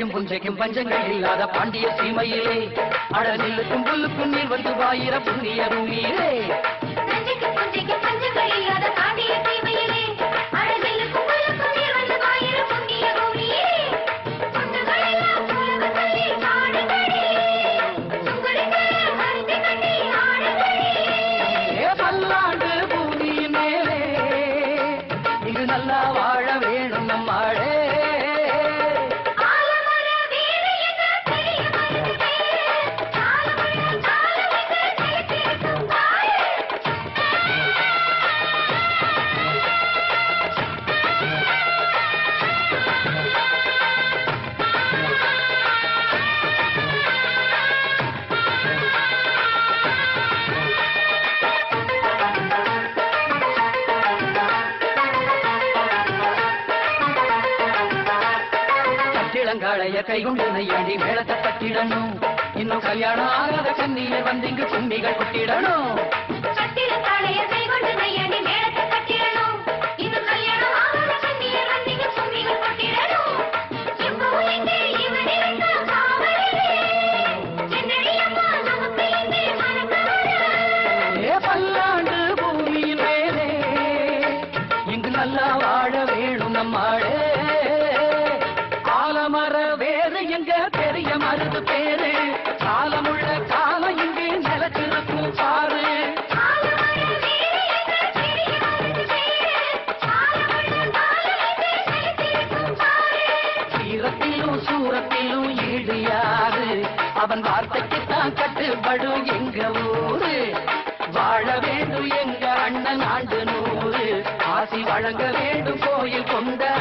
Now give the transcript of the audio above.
நஞ்சைக்கும் புஞ்சைக்கும் பஞ்சங்கள் இல்லாத பாண்டிய சீமையிலே அடநில்லுக்கும் புல்லுக்கும் நீர் வந்து வாயிர புண்ணிய பூமியிலே நஞ்சைக்கு புஞ்சைக்கு பஞ்சங்கள் இல்லாத பாண்டிய சீமையிலே அழகிலுக்கும் புல்லுக்கும் நீர் வந்து வாயிர புண்ணிய பூமியிலே பொண்ணுகளெல்லாம் உலக சொல்லி பாடுங்களே உங்களுக்கே கருத்து கட்டி ஆடுங்களே ஏ பல்லாண்டு பூமியின் மேலே இங்கு நல்லா வாழ வேணும் நம்மாளே ஆலமர வேறு என்ன பெரிய மருந்து காலமுள்ள காலமிட்டு நிலைத்திருக்கும் தாயே கட்டிடங்காளைய கைகொண்டு நையாண்டி மேளத்தை தட்டிடணும் இன்னும் கல்யாணம் ஆகாத கண்ணியர் வந்து இங்கு கும்மிகள் கொட்டிடணும் கட்டிடத்தாளைய கைகொண்டு நையடி மேளத்தை கட்டிடணும் இன்னும் கல்யாணம் ஆகாத கண்ணியர் வந்திங்க கும்மிகள் கொட்டிடணும் எங்கோ எங்கே இவன் இருந்தா காவலிலே என்னடி அம்மா நமக்கு எங்கே மனக்கவலை ஏ பல்லாண்டு பூமியின் மேலே இங்கு நல்லா வாழ வேணும் நம்மாளே காலமர வேறு எங்க பெரிய மருது பேரு காலமுள்ள காலம் இங்கு நிலத்திருக்கும் பாரு ஆலமர வேறு என்ற பெரிய மருந்து பேரு ஆலமுள்ள காலமிட்டு நிலைத்திருக்கும் பாரு சீரத்திலும் சூரத்திலும் ஈடு யாரு அவன் வார்த்தைக்குத்தான் கட்டுப்படும் எங்க ஊரு வாழ வேண்டும் எங்க அண்ணன் ஆண்டு நூறு ஆசி வழங்க வேண்டும் கோயில் கொண்ட